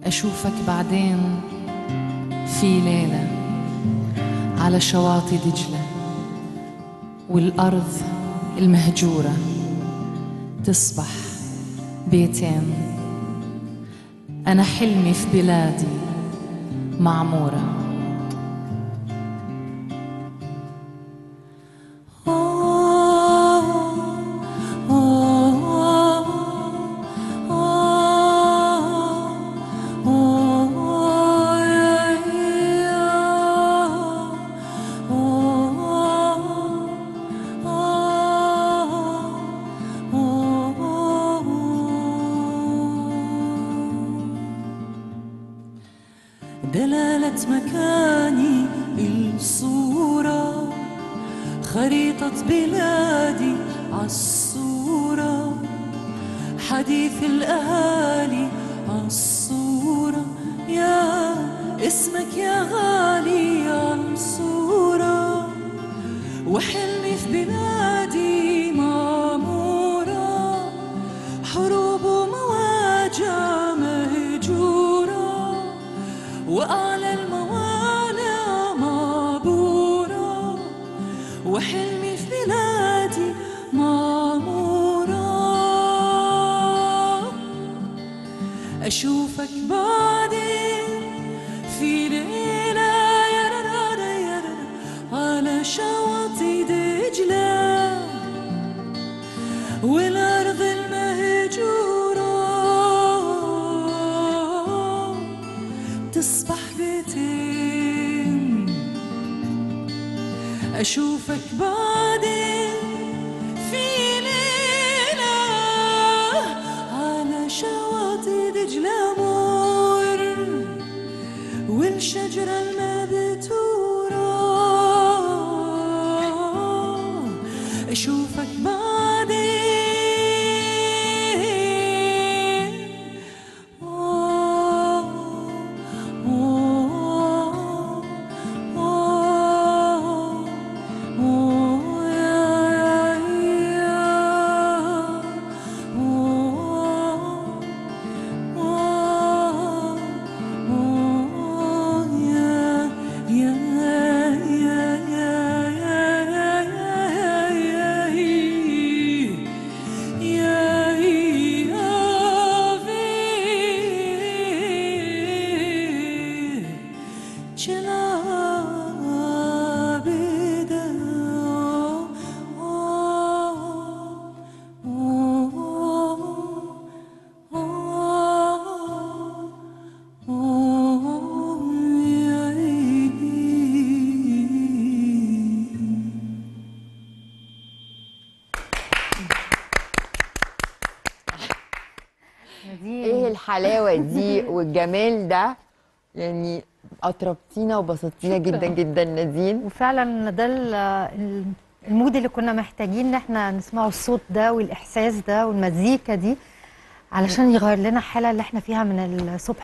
أشوفك بعدين في ليلة على شواطئ دجلة والأرض المهجورة تصبح بيتين أنا حلمي في بلادي معمورة دلالة مكاني الصورة خريطة بلادي عالصورة حديث الأهالي عالصورة يا اسمك يا غالي عالصورة وحلمي في بلادي معمورة حروب ومواجع مهجورة وأعلى الموانع معبورة وحلمي في بلادي معمورة أشوفك بعدين في ليلة يا رارا يا رارا على شواطئ دجلة والأرض المهجورة تصبح بيتين أشوفك بعدين في ليلة على شواطئ دجلة مر والشجرة المبتورة أشوفك بعدين آه آه آه آه يا يا آه ايه الحلاوه دي والجمال ده يعني اطربتينا وبسطتينا جدا جدا نادين وفعلا ده ال- ال- المود اللي كنا محتاجين ان احنا نسمعه الصوت ده والاحساس ده والمزيكا دي علشان يغير لنا الحاله اللي احنا فيها من الصبح